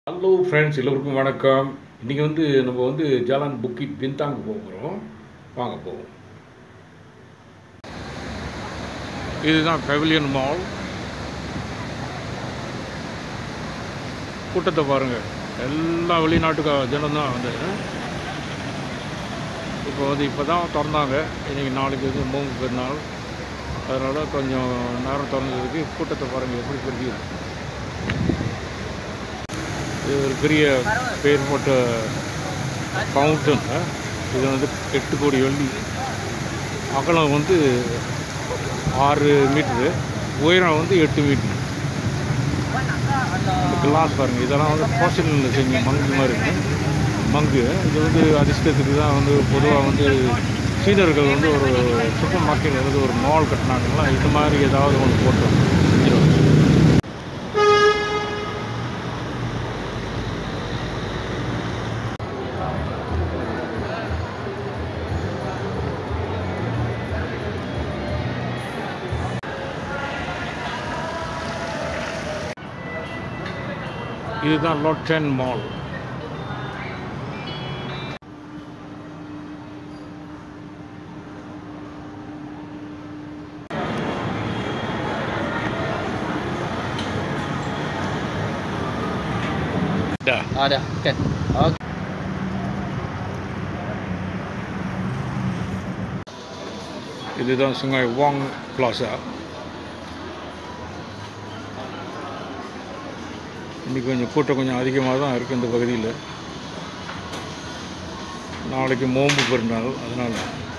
Hello friends எல்லோருக்கும் வணக்கம் இன்றைக்கி வந்து நம்ம வந்து ஜாலான் புக்கிட் பின்தாங் போக போகிறோம் வாங்க போவோம் இதுதான் பெவிலியன் மால் கூட்டத்தை பாருங்கள் எல்லா வெளிநாட்டுக்கு ஜனம் தான் வந்து இப்போ வந்து இப்போ தான் திறந்தாங்க இன்றைக்கி நாளைக்கு வந்து மூணு பெருநாள் அதனால் கொஞ்சம் நேரம் திறந்ததுக்கு கூட்டத்தை பாருங்கள் எப்படி பெரிய இது ஒரு பெரிய பேர் போட்ட ஃபவுண்டன் இது வந்து எட்டு கோடி வெள்ளி அகலம் வந்து ஆறு மீட்ரு உயரம் வந்து எட்டு மீட்ரு கிளாஸ் பாருங்கள் இதெல்லாம் வந்து போர்சலில் செஞ்ச மங்கு மாதிரி இருக்கு மங்கு இது வந்து அதிர்ஷ்டத்துக்கு தான் வந்து பொதுவாக வந்து சீனர்கள் வந்து ஒரு சூப்பர் மார்க்கெட் வந்து ஒரு மால் கட்டினாங்கன்னா இது மாதிரி ஏதாவது ஒன்று போட்டு செஞ்சிருவாங்க இதுதான் லோட்டன் mall dah Ah, dah. Kan. Okey. இதுதான் சுங்காய் வாங் பிளாசா இன்றைக்கி கொஞ்சம் கூட்டம் கொஞ்சம் அதிகமாக தான் இருக்குது இந்த பகுதியில் நாளைக்கு மோம்பு பெருநாள் அதனால்